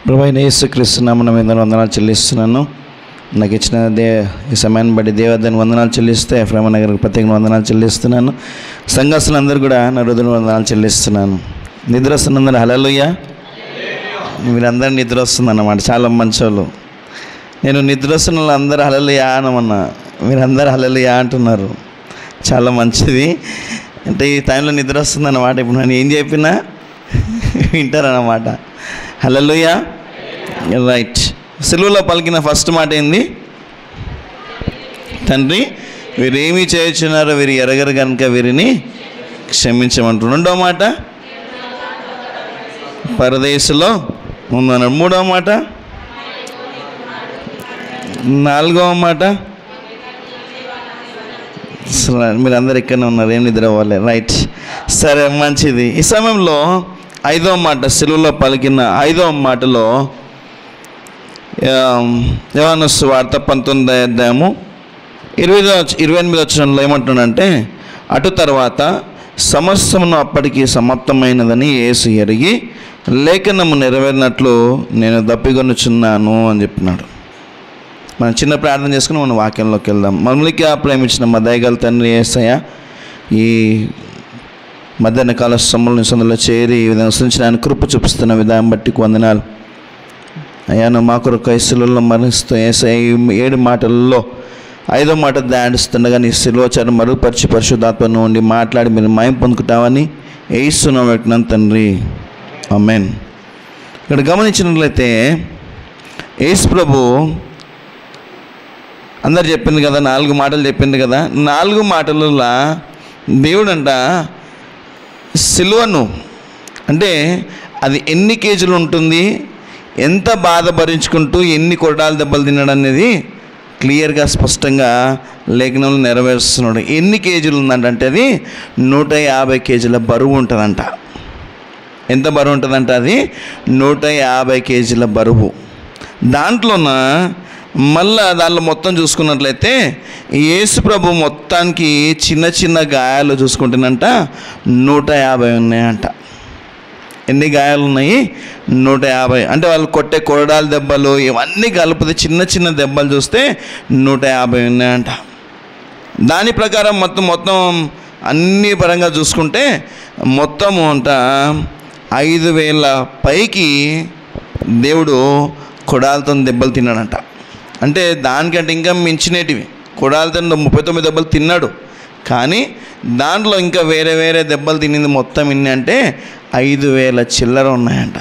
ప్రభు అయిన యేసుక్రీస్తు నామన మీద వందనాలు చెల్లిస్తున్నాను నాకు ఇచ్చిన దే ఈ సమయాన్ని బట్టి దేవదాన్ని వందనాలు చెల్లిస్తే ఎఫ్రమ నగర్కి ప్రత్యేక వందనాలు చెల్లిస్తున్నాను సంఘస్థులందరూ కూడా నా హృదయ వందనాలు చెల్లిస్తున్నాను నిద్ర వస్తున్నందరూ హలలుయ్య మీరందరూ నిద్ర వస్తుందన్నమాట చాలా మంచోళ్ళు నేను నిద్ర వస్తున్న వాళ్ళు అందరూ హలలుయా అనమన్నా మీరందరూ హలలుయా అంటున్నారు చాలా మంచిది అంటే ఈ టైంలో నిద్ర వస్తుందన్నమాట ఇప్పుడు నేను ఏం చెప్పినా వింటారన్నమాట హలలుయా రైట్ సెలవులో పలికిన ఫస్ట్ మాట ఏంది తండ్రి వీరేమి చేయుచున్నారో వీరు ఎరగరు కనుక వీరిని క్షమించమంటారు రెండో మాట పరదేశంలో ఉందన్నాడు మూడో మాట నాలుగవ మాట అసలు మీరు అందరు ఇక్కడనే ఉన్నారు ఏం నిద్ర అవ్వాలి రైట్ సరే మంచిది ఈ సమయంలో ఐదవ మాట సెలవులో పలికిన ఐదవ మాటలో యవానస్ వార్త పంతొమ్మిది అధ్యాయము ఇరవై ఇరవై ఎనిమిది వచ్చినంలో ఏమంటున్నాడంటే అటు తర్వాత సమస్తమును అప్పటికి సమాప్తమైనదని యేసు ఎరిగి లేఖనము నెరవేరినట్లు నేను దప్పిగొనుచున్నాను అని చెప్పినాడు మనం చిన్న ప్రార్థన చేసుకుని మనం వాక్యంలోకి వెళ్దాం మమ్మల్ని ప్రేమించిన మా దయగల తండ్రి ఏసయ్య ఈ మధ్యాహ్న కాల సమయంలో సందులో చేరి ఈ విధంగా సృష్టించిన ఆయన కృప చూపిస్తున్న విధానం బట్టి వందనాలు అయ్యా నువ్వు మా కొరకు ఐసులలో మరణిస్తూ ఏసై ఏడు మాటల్లో ఐదో మాట ధ్యానిస్తుండగా నీ శిలోచారం మరుగుపరిచి పరిశుద్ధాత్మ ఉండి మాట్లాడి మీరు మాయం పొందుకుంటామని వేయిస్తున్నాం పెట్టినాను తండ్రి అమెన్ ఇక్కడ గమనించినట్లయితే యేసు ప్రభు అందరు చెప్పింది కదా నాలుగు మాటలు చెప్పింది కదా నాలుగు మాటలలో దేవుడంట సిలువను అంటే అది ఎన్ని కేజీలు ఉంటుంది ఎంత బాధ భరించుకుంటూ ఎన్ని కొరడాల దెబ్బలు తినడం అనేది క్లియర్గా స్పష్టంగా లేఖనంలో నెరవేరుస్తున్నాడు ఎన్ని కేజీలు ఉందంటే అది నూట యాభై కేజీల బరువు ఉంటుందంట ఎంత బరువు ఉంటుందంట అది నూట యాభై కేజీల బరువు దాంట్లోన మళ్ళా దానిలో మొత్తం చూసుకున్నట్లయితే యేసు ప్రభు మొత్తానికి చిన్న చిన్న గాయాలు చూసుకుంటేనంట నూట యాభై ఉన్నాయంట ఎన్ని గాయాలు ఉన్నాయి నూట యాభై అంటే వాళ్ళు కొట్టే కొరడాల దెబ్బలు ఇవన్నీ కలిపితే చిన్న చిన్న దెబ్బలు చూస్తే నూట యాభై ఉన్నాయంట దాని ప్రకారం మొత్తం మొత్తం అన్ని పరంగా చూసుకుంటే మొత్తము అంట ఐదు వేల పైకి దేవుడు కొడాలతో దెబ్బలు తిన్నాడంట అంటే దానికంటే ఇంకా మించినేటివి కొడాలతో ముప్పై తొమ్మిది దెబ్బలు తిన్నాడు కానీ దాంట్లో ఇంకా వేరే వేరే దెబ్బలు తినింది మొత్తం ఇన్ని అంటే ఐదు వేల చిల్లర ఉన్నాయంట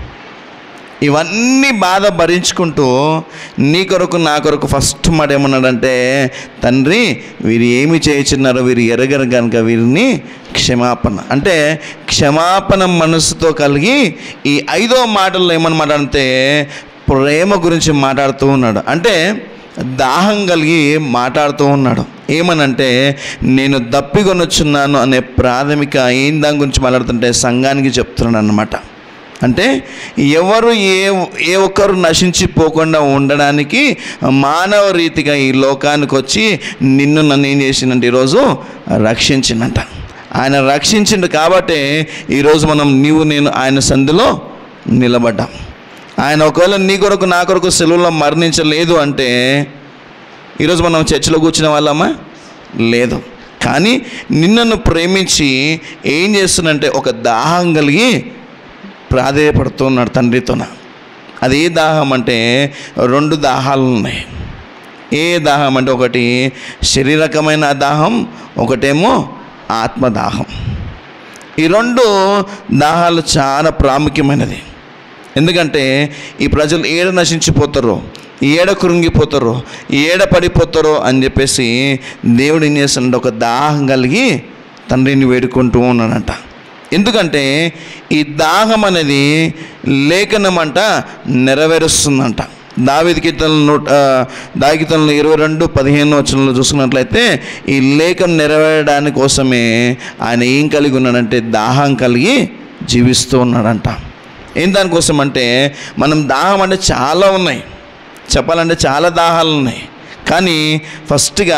ఇవన్నీ బాధ భరించుకుంటూ నీ కొరకు నా కొరకు ఫస్ట్ మాట ఏమన్నాడంటే తండ్రి వీరు ఏమి చేయుచున్నారో వీరు ఎరగరు కనుక వీరిని క్షమాపణ అంటే క్షమాపణ మనసుతో కలిగి ఈ ఐదో మాటల్లో ఏమన్నమాట అంటే ప్రేమ గురించి మాట్లాడుతూ ఉన్నాడు అంటే దాహం కలిగి మాట్లాడుతూ ఉన్నాడు ఏమనంటే నేను దప్పికొనొచ్చున్నాను అనే ప్రాథమిక ఏం దాని గురించి మాట్లాడుతుంటే సంఘానికి చెప్తున్నాడు అనమాట అంటే ఎవరు ఏ ఏ ఒక్కరు నశించిపోకుండా ఉండడానికి మానవ రీతిగా ఈ లోకానికి వచ్చి నిన్ను నన్ను ఏం చేసిందంటే ఈరోజు రక్షించిందంట ఆయన రక్షించిండు కాబట్టే ఈరోజు మనం నీవు నేను ఆయన సంధిలో నిలబడ్డాం ఆయన ఒకవేళ నీ కొరకు నా కొరకు సెలవులో మరణించలేదు అంటే ఈరోజు మనం చర్చిలో కూర్చునే వాళ్ళమా లేదు కానీ నిన్నను ప్రేమించి ఏం చేస్తున్నంటే ఒక దాహం కలిగి ప్రాధేయపడుతున్నాడు తండ్రితోన అది ఏ దాహం అంటే రెండు దాహాలు ఉన్నాయి ఏ దాహం అంటే ఒకటి శరీరకమైన దాహం ఒకటేమో ఆత్మదాహం ఈ రెండు దాహాలు చాలా ప్రాముఖ్యమైనది ఎందుకంటే ఈ ప్రజలు ఏడ నశించిపోతారో ఏడ కృంగిపోతారో ఏడ పడిపోతారో అని చెప్పేసి దేవుడు ఏం చేస్తాడంటే ఒక దాహం కలిగి తండ్రిని వేడుకుంటూ ఉన్నాడంట ఎందుకంటే ఈ దాహం అనేది లేఖనం అంట నెరవేరుస్తుందంట దావిది కీర్తనలు నూట దాగితనలు ఇరవై రెండు పదిహేను వచనంలో చూసుకున్నట్లయితే ఈ లేఖం నెరవేరడానికి కోసమే ఆయన ఏం కలిగి ఉన్నాడంటే దాహం కలిగి జీవిస్తూ ఉన్నాడంట ఏం దానికోసం అంటే మనం దాహం అంటే చాలా ఉన్నాయి చెప్పాలంటే చాలా దాహాలు ఉన్నాయి కానీ ఫస్ట్గా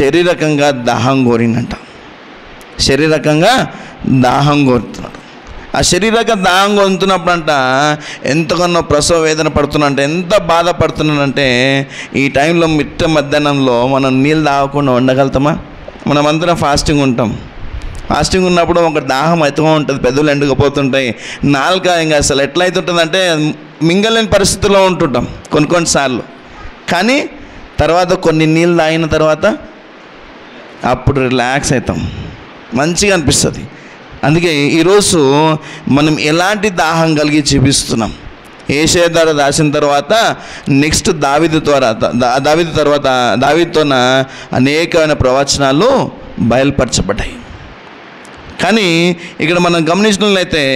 శారీరకంగా దాహం కోరిందంట శారీరకంగా దాహం కోరుతున్నాడు ఆ శరీరక దాహం పొందుతున్నప్పుడంట ఎంతకన్నా ప్రసవ వేదన పడుతున్నంటే ఎంత బాధపడుతున్నానంటే ఈ టైంలో మిట్ట మధ్యాహ్నంలో మనం నీళ్ళు తాగకుండా ఉండగలుగుతామా మనమందరం ఫాస్టింగ్ ఉంటాం ఫాస్టింగ్ ఉన్నప్పుడు ఒక దాహం అవుతూ ఉంటుంది పెద్దలు ఎండుకపోతుంటాయి నాలుక ఇంకా అసలు ఎట్లయితుంటుందంటే మింగలేని పరిస్థితిలో ఉంటుంటాం కొన్ని కొన్నిసార్లు కానీ తర్వాత కొన్ని నీళ్ళు తాగిన తర్వాత అప్పుడు రిలాక్స్ అవుతాం మంచిగా అనిపిస్తుంది అందుకే ఈరోజు మనం ఎలాంటి దాహం కలిగి చూపిస్తున్నాం ఏషయ ద్వారా రాసిన తర్వాత నెక్స్ట్ దావిదు ద్వారా దా- దావీదు తర్వాత దావితోన అనేకమైన ప్రవచనాలు బయలుపరచబడ్డాయి కానీ ఇక్కడ మనం గమనించినట్లయితే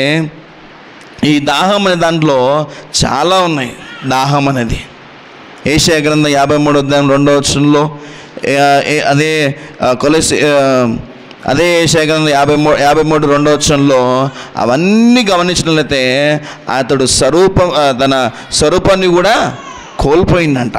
ఈ దాహం అనే దాంట్లో చాలా ఉన్నాయి దాహం అనేది ఏషియా గ్రంథం యాభై మూడు అధ్యాయం రెండో వచ్చంలో అదే ఆ, కొలసి ఆ, అదే ఏషియా గ్రంథం యాభై మూడు యాభై మూడు రెండో వచ్చంలో అవన్నీ గమనించినట్లయితే అతడు స్వరూపం ఆ, తన స్వరూపాన్ని కూడా కోల్పోయిందంట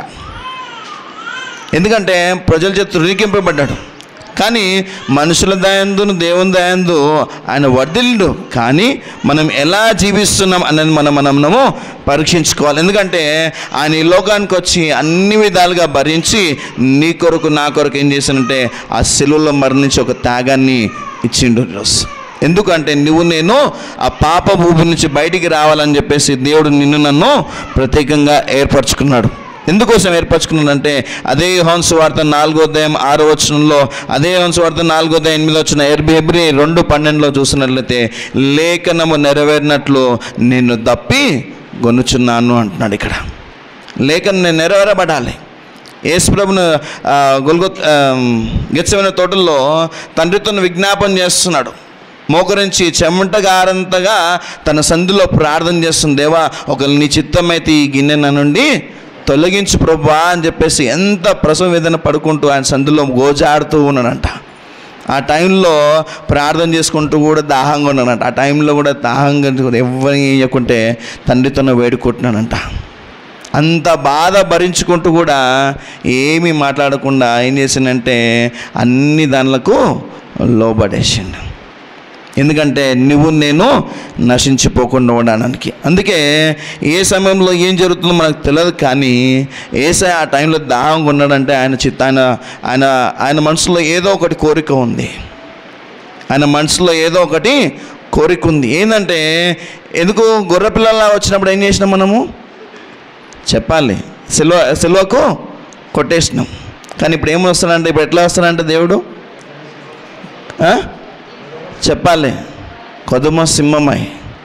ఎందుకంటే ప్రజల చేత రుణికింపబడ్డాడు కానీ మనుషుల దయందును దేవుని దయందు ఆయన వర్ధిల్లుడు కానీ మనం ఎలా జీవిస్తున్నాం అనేది మనం మనము పరీక్షించుకోవాలి ఎందుకంటే ఆయన ఈ లోకానికి వచ్చి అన్ని విధాలుగా భరించి నీ కొరకు నా కొరకు ఏం చేశానంటే ఆ సెలువులో మరణించి ఒక త్యాగాన్ని ఇచ్చిండు ఈరోజు ఎందుకంటే నువ్వు నేను ఆ పాప భూమి నుంచి బయటికి రావాలని చెప్పేసి దేవుడు నిన్ను నన్ను ప్రత్యేకంగా ఏర్పరచుకున్నాడు ఎందుకోసం ఏర్పరచుకున్నాడంటే అదే హంస వార్త నాలుగో అధ్యాయం ఆరో వచనంలో అదే హంస వార్త నాలుగో అధ్యాయం ఎనిమిది వచ్చిన ఎర్బి ఎబ్రి రెండు పన్నెండులో చూసినట్లయితే లేఖనము నెరవేరినట్లు నిన్ను దప్పి గొనుచున్నాను అంటున్నాడు ఇక్కడ లేఖనం నేను నెరవేరబడాలి యేసుప్రభును ఆ, గొల్గొ గెచ్చమైన తోటల్లో తండ్రితో విజ్ఞాపన చేస్తున్నాడు మోకరించి చెమటగారంతగా తన సంధిలో ప్రార్థన చేస్తుంది దేవా ఒకవేళ నీ చిత్తమైతే ఈ గిన్నె నా నుండి తొలగించు ప్రభా అని చెప్పేసి ఎంత ప్రసవ వేదన పడుకుంటూ ఆయన సంధిలో గోజాడుతూ ఉన్నాడంట ఆ టైంలో ప్రార్థన చేసుకుంటూ కూడా దాహంగా ఉన్నాడంట ఆ టైంలో కూడా దాహంగా కూడా ఎవరిని ఇవ్వకుంటే తండ్రితోనే వేడుకుంటున్నాడంట అంత బాధ భరించుకుంటూ కూడా ఏమీ మాట్లాడకుండా ఏం చేసిందంటే అన్ని దానిలకు లోబడేసిండు ఎందుకంటే నువ్వు నేను నశించిపోకుండా ఉండడానికి అందుకే ఏ సమయంలో ఏం జరుగుతుందో మనకు తెలియదు కానీ ఏసై ఆ టైంలో దాహంగా ఉన్నాడంటే ఆయన చిత్త ఆయన ఆయన ఆయన మనసులో ఏదో ఒకటి కోరిక ఉంది ఆయన మనసులో ఏదో ఒకటి కోరిక ఉంది ఏంటంటే ఎందుకు గొర్రెపిల్లలా వచ్చినప్పుడు ఏం చేసినాం మనము చెప్పాలి సిల్వ సిల్వకు కొట్టేసినాం కానీ ఇప్పుడు ఏం వస్తానంటే ఇప్పుడు ఎట్లా వస్తానంటే దేవుడు ఆ? చెప్పాలి కొదుమ సింహమై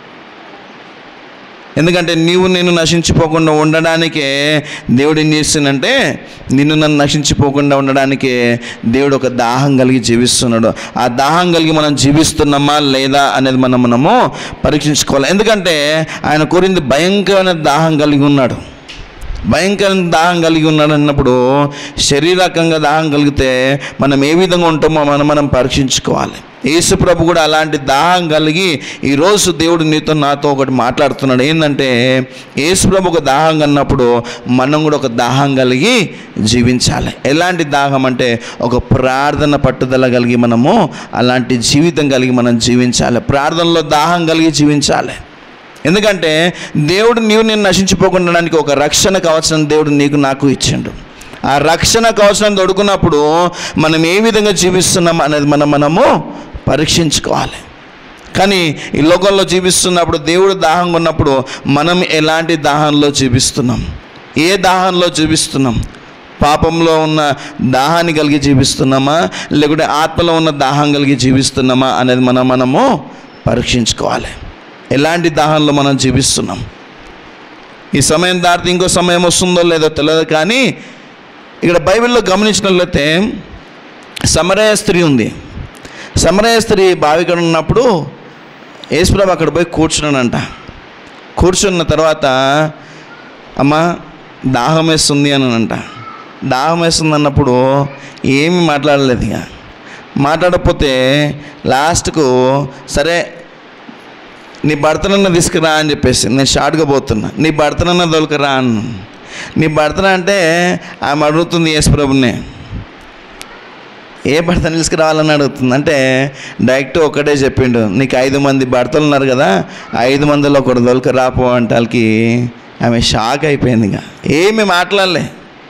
ఎందుకంటే నీవు నేను నశించిపోకుండా ఉండడానికే దేవుడు ఏం చేస్తుందంటే నిన్ను నన్ను నశించిపోకుండా ఉండడానికే దేవుడు ఒక దాహం కలిగి జీవిస్తున్నాడు ఆ దాహం కలిగి మనం జీవిస్తున్నామా లేదా అనేది మనం మనము పరీక్షించుకోవాలి ఎందుకంటే ఆయన కోరింది భయంకరమైన దాహం కలిగి ఉన్నాడు భయంకరమైన దాహం కలిగి ఉన్నాడు అన్నప్పుడు శరీరకంగా దాహం కలిగితే మనం ఏ విధంగా ఉంటామో మనం మనం పరీక్షించుకోవాలి యేసు ప్రభు కూడా అలాంటి దాహం కలిగి ఈరోజు దేవుడు నీతో నాతో ఒకటి మాట్లాడుతున్నాడు ఏంటంటే యేసు ప్రభు ఒక దాహం అన్నప్పుడు మనం కూడా ఒక దాహం కలిగి జీవించాలి ఎలాంటి దాహం అంటే ఒక ప్రార్థన పట్టుదల కలిగి మనము అలాంటి జీవితం కలిగి మనం జీవించాలి ప్రార్థనలో దాహం కలిగి జీవించాలి ఎందుకంటే దేవుడు నీవు నేను నశించిపోకుండడానికి ఒక రక్షణ కవచం దేవుడు నీకు నాకు ఇచ్చిండు ఆ రక్షణ కవచం దొడుకున్నప్పుడు మనం ఏ విధంగా జీవిస్తున్నాం అనేది మనం మనము పరీక్షించుకోవాలి కానీ ఈ లోకంలో జీవిస్తున్నప్పుడు దేవుడు దాహంగా ఉన్నప్పుడు మనం ఎలాంటి దాహంలో జీవిస్తున్నాం ఏ దాహంలో జీవిస్తున్నాం పాపంలో ఉన్న దాహాన్ని కలిగి జీవిస్తున్నామా లేకుంటే ఆత్మలో ఉన్న దాహం కలిగి జీవిస్తున్నామా అనేది మనం మనము పరీక్షించుకోవాలి ఎలాంటి దాహంలో మనం జీవిస్తున్నాం ఈ సమయం దాటితే ఇంకో సమయం వస్తుందో లేదో తెలియదు కానీ ఇక్కడ బైబిల్లో గమనించినట్లయితే సమరయ స్త్రీ ఉంది సమరయ స్త్రీ బావికడ ఉన్నప్పుడు యేసుప్రభు అక్కడ పోయి కూర్చున్నానంట కూర్చున్న తర్వాత అమ్మ దాహం వేస్తుంది అని అంట దాహం వేస్తుంది అన్నప్పుడు ఏమీ మాట్లాడలేదు ఇక మాట్లాడకపోతే లాస్ట్కు సరే నీ భర్తనన్న తీసుకురా అని చెప్పేసి నేను షార్ట్గా పోతున్నా నీ భర్తనన్న దొలకరా అన్న నీ భర్తన అంటే ఆమె అడుగుతుంది యేసుప్రభుని ఏ భర్త తీసుకురావాలని అడుగుతుంది అంటే డైరెక్ట్ ఒకటే చెప్పిండు నీకు ఐదు మంది భర్తలు ఉన్నారు కదా ఐదు మందిలో ఒకటి దొలక రాపో అంటే వాళ్ళకి ఆమె షాక్ అయిపోయింది ఇంకా ఏమి మాట్లాడలే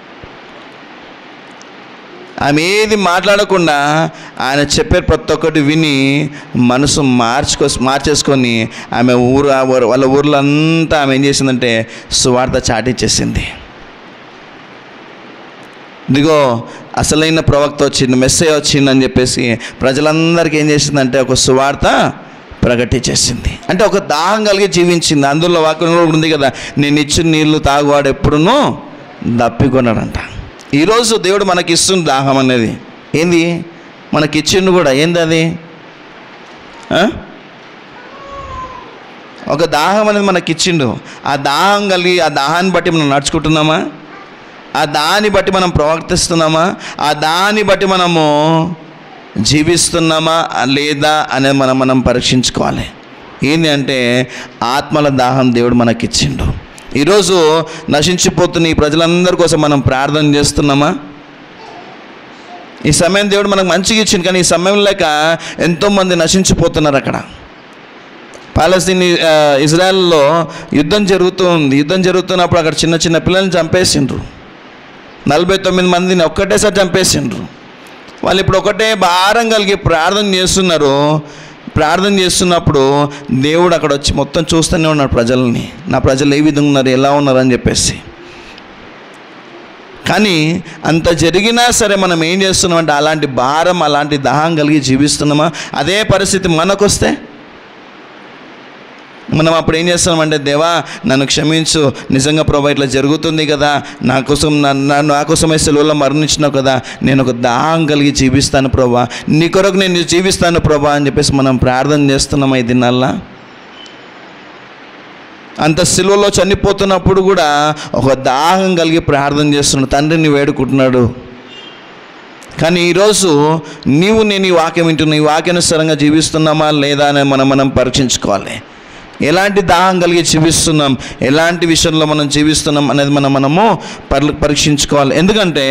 ఆమె ఏది మాట్లాడకుండా ఆయన చెప్పే ప్రతి ఒక్కటి విని మనసు మార్చుకో మార్చేసుకొని ఆమె ఊరు ఆ ఊరు- వాళ్ళ ఊర్లో అంతా ఆమె ఏం చేసిందంటే సువార్త చాటించేసింది ఇదిగో అసలైన ప్రవక్త వచ్చింది మెస్సే వచ్చింది అని చెప్పేసి ప్రజలందరికీ ఏం చేసిందంటే ఒక సువార్త ప్రకటించేసింది అంటే ఒక దాహం కలిగి జీవించింది అందులో వాక్యంలో కూడా ఉంది కదా నేను ఇచ్చిన నీళ్లు తాగువాడు ఎప్పుడునూ దప్పికొన్నాడంట ఈరోజు దేవుడు మనకి ఇస్తుంది దాహం అనేది ఏంది మనకి ఇచ్చిండు కూడా ఏంది అది ఆ? ఒక దాహం అనేది మనకి ఇచ్చిండు ఆ దాహం కలిగి ఆ దాహాన్ని బట్టి మనం నడుచుకుంటున్నామా ఆ దాన్ని బట్టి మనం ప్రవర్తిస్తున్నామా ఆ దాన్ని బట్టి మనము జీవిస్తున్నామా లేదా అనేది మనం మనం పరీక్షించుకోవాలి ఏంటి అంటే ఆత్మల దాహం దేవుడు మనకిచ్చిండు ఈరోజు నశించిపోతున్న ఈ ప్రజలందరి కోసం మనం ప్రార్థన చేస్తున్నామా ఈ సమయం దేవుడు మనకు మంచిగా ఇచ్చింది కానీ ఈ సమయం లేక ఎంతోమంది నశించిపోతున్నారు అక్కడ పాలస్తీన్ ఆ, ఇజ్రాయెల్లో యుద్ధం జరుగుతూ ఉంది యుద్ధం జరుగుతున్నప్పుడు అక్కడ చిన్న చిన్న పిల్లల్ని చంపేసిండ్రు నలభై తొమ్మిది మందిని ఒక్కటేసారి చంపేసిండ్రు వాళ్ళు ఇప్పుడు ఒకటే భారం కలిగి ప్రార్థన చేస్తున్నారు ప్రార్థన చేస్తున్నప్పుడు దేవుడు అక్కడ వచ్చి మొత్తం చూస్తూనే ఉన్నాడు ప్రజల్ని నా ప్రజలు ఏ విధంగా ఉన్నారు ఎలా ఉన్నారు అని చెప్పేసి కానీ అంత జరిగినా సరే మనం ఏం చేస్తున్నామంటే అలాంటి భారం అలాంటి దాహం కలిగి జీవిస్తున్నామా అదే పరిస్థితి మనకొస్తే మనం అప్పుడు ఏం చేస్తామంటే దేవా నన్ను క్షమించు నిజంగా ప్రభా ఇట్లా జరుగుతుంది కదా నా కోసం నా- నా నా కోసమే సెలవులో మరణించినావు కదా నేను ఒక దాహం కలిగి జీవిస్తాను ప్రభా నీ కొరకు నేను జీవిస్తాను ప్రభా అని చెప్పేసి మనం ప్రార్థన చేస్తున్నాం ఈ దినాల్లో అంత సిలువలో చనిపోతున్నప్పుడు కూడా ఒక దాహం కలిగి ప్రార్థన చేస్తున్నాడు తండ్రిని వేడుకుంటున్నాడు కానీ ఈరోజు నీవు నేను ఈ వాక్యం వింటున్నా ఈ వాక్యానుసారంగా జీవిస్తున్నామా లేదా అని మనం మనం పరీక్షించుకోవాలి ఎలాంటి దాహం కలిగి జీవిస్తున్నాం ఎలాంటి విషయంలో మనం జీవిస్తున్నాం అనేది మనం మనము పరి పరీక్షించుకోవాలి ఎందుకంటే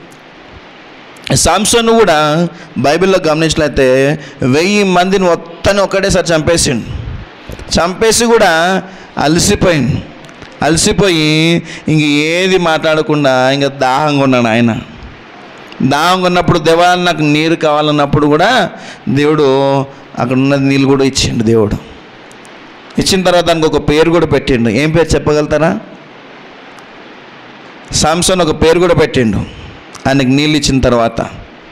సాంసన్ కూడా బైబిల్లో గమనించినట్లయితే వెయ్యి మందిని మొత్తాన్ని ఒక్కటేసారి చంపేసిండు చంపేసి కూడా అలసిపోయింది అలసిపోయి ఇంక ఏది మాట్లాడకుండా ఇంకా దాహంగా ఉన్నాడు ఆయన దాహంగా ఉన్నప్పుడు దేవా నాకు నీరు కావాలన్నప్పుడు కూడా దేవుడు అక్కడ ఉన్న నీళ్ళు కూడా ఇచ్చిండు దేవుడు ఇచ్చిన తర్వాత దానికి ఒక పేరు కూడా పెట్టిండు ఏం పేరు చెప్పగలుగుతారా సాంసన్ ఒక పేరు కూడా పెట్టిండు ఆయనకి నీళ్ళు ఇచ్చిన తర్వాత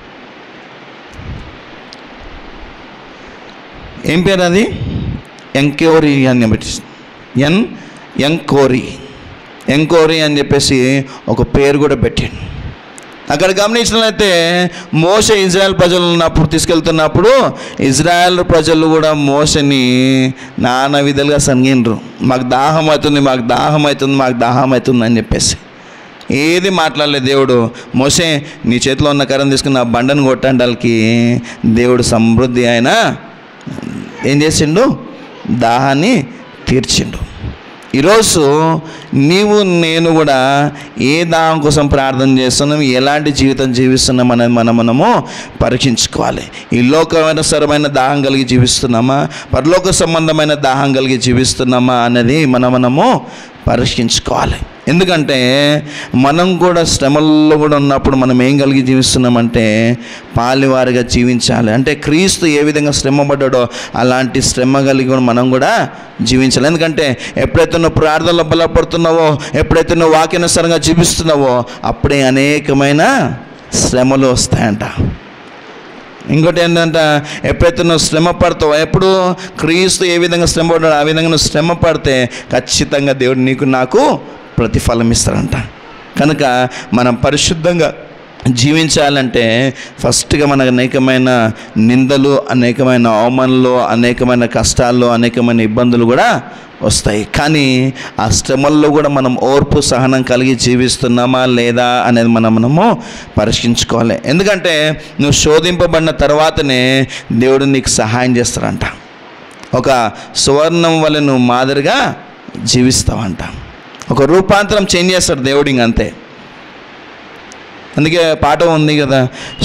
ఏం పేరు అది ఎంక్యోరి అని పెట్టి ఎన్ ఎంకోరి ఎంకోరి అని చెప్పేసి ఒక పేరు కూడా పెట్టిండు అక్కడ గమనించినట్లయితే మోస ఇజ్రాయెల్ ప్రజలు ఉన్నప్పుడు తీసుకెళ్తున్నప్పుడు ఇజ్రాయెల్ ప్రజలు కూడా మోసని నానా విధాలుగా సంగిండ్రు మాకు దాహం అవుతుంది మాకు దాహం అవుతుంది మాకు దాహం అవుతుంది అని చెప్పేసి ఏది మాట్లాడలేదు దేవుడు మోసే నీ చేతిలో ఉన్న కర్రను తీసుకుని ఆ బండను కొట్టడానికి దేవుడు సమృద్ధి ఆయన ఏం చేసిండు దాహాన్ని తీర్చిండు ఈరోజు నీవు నేను కూడా ఏ దాహం కోసం ప్రార్థన చేస్తున్నాం ఎలాంటి జీవితం జీవిస్తున్నాం అనేది మనం మనము పరీక్షించుకోవాలి ఈ లోకమైన సరమైన దాహం కలిగి జీవిస్తున్నామా పరలోక సంబంధమైన దాహం కలిగి జీవిస్తున్నామా అనేది మనం మనము పరీక్షించుకోవాలి ఎందుకంటే మనం కూడా శ్రమల్లో కూడా ఉన్నప్పుడు మనం ఏం కలిగి జీవిస్తున్నామంటే పాలివారిగా జీవించాలి అంటే క్రీస్తు ఏ విధంగా శ్రమపడ్డాడో అలాంటి శ్రమ కలిగి కూడా మనం కూడా జీవించాలి ఎందుకంటే ఎప్పుడైతే నువ్వు ప్రార్థనలో బలపడుతున్నావో ఎప్పుడైతే నువ్వు వాక్యానుసారంగా జీవిస్తున్నావో అప్పుడే అనేకమైన శ్రమలు వస్తాయంట ఇంకోటి ఏంటంటే ఎప్పుడైతే నువ్వు శ్రమ పడతావో ఎప్పుడు క్రీస్తు ఏ విధంగా శ్రమ పడ్డాడో ఆ విధంగా నువ్వు శ్రమ పడితే ఖచ్చితంగా దేవుడు నీకు నాకు ప్రతిఫలం ఇస్తాడంట కనుక మనం పరిశుద్ధంగా జీవించాలంటే ఫస్ట్గా మనకు అనేకమైన నిందలు అనేకమైన అవమానాలు అనేకమైన కష్టాలు అనేకమైన ఇబ్బందులు కూడా వస్తాయి కానీ ఆ శ్రమల్లో కూడా మనం ఓర్పు సహనం కలిగి జీవిస్తున్నామా లేదా అనేది మనం మనము పరీక్షించుకోవాలి ఎందుకంటే నువ్వు శోధింపబడిన తర్వాతనే దేవుడు నీకు సహాయం చేస్తాడంట ఒక సువర్ణం వల్ల నువ్వు మాదిరిగా జీవిస్తావంట ఒక రూపాంతరం చేంజ్ చేస్తాడు దేవుడు ఇంక అంతే అందుకే పాట ఉంది కదా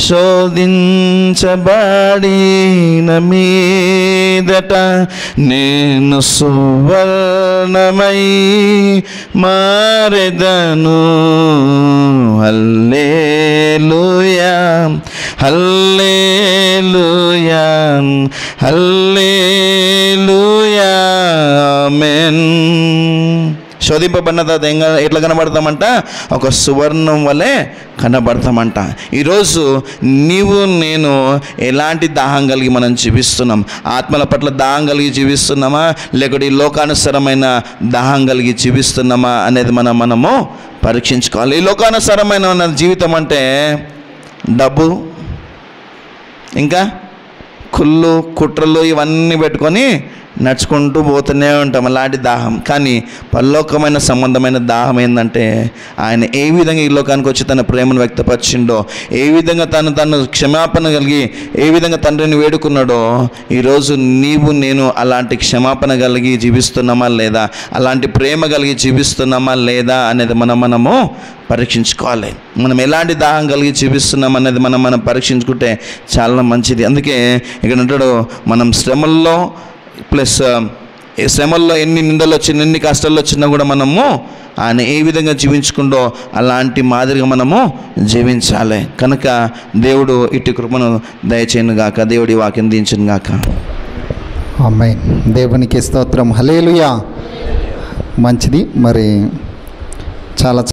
శోధించబడిన మీదట నేను సువర్ణమై మారెదను హల్లేలుయా హల్లేలుయా హల్లేలుయా ఆమేన్ శోధింపబడిన తర్వాత ఏం క- ఎట్లా కనబడతామంట ఒక సువర్ణం వలె కనబడతామంట ఈరోజు నీవు నేను ఎలాంటి దాహం కలిగి మనం జీవిస్తున్నాం ఆత్మల పట్ల దాహం కలిగి జీవిస్తున్నామా లేకపోతే ఈ లోకానుసరమైన దాహం కలిగి జీవిస్తున్నామా అనేది మనం మనము పరీక్షించుకోవాలి ఈ లోకానుసరమైన మన జీవితం అంటే డబ్బు ఇంకా కుళ్ళు కుట్రలు ఇవన్నీ పెట్టుకొని నడుచుకుంటూ పోతూనే ఉంటాం అలాంటి దాహం కానీ పరలోకమైన సంబంధమైన దాహం ఏంటంటే ఆయన ఏ విధంగా ఈ లోకానికి వచ్చి తన ప్రేమను వ్యక్తపరిచిండో ఏ విధంగా తను తను క్షమాపణ కలిగి ఏ విధంగా తండ్రిని వేడుకున్నాడో ఈరోజు నీవు నేను అలాంటి క్షమాపణ కలిగి జీవిస్తున్నామా లేదా అలాంటి ప్రేమ కలిగి జీవిస్తున్నామా లేదా అనేది మనం మనము పరీక్షించుకోవాలి మనం ఎలాంటి దాహం కలిగి జీవిస్తున్నాం అనేది మనం మనం పరీక్షించుకుంటే చాలా మంచిది అందుకే ఇక్కడ అంటాడు మనం శ్రమల్లో ప్లస్ ఈ శ్రమల్లో ఎన్ని నిందలు వచ్చినా ఎన్ని కష్టాలు వచ్చినా కూడా మనము ఆయన ఏ విధంగా జీవించుకుంటో అలాంటి మాదిరిగా మనము జీవించాలి కనుక దేవుడు ఇటు కృపను దయచేయను గాక దేవుడి వాక్యం దించును గాక అమ్మాయి దేవునికి స్తోత్రం హలేలుయా మంచిది మరి చాలా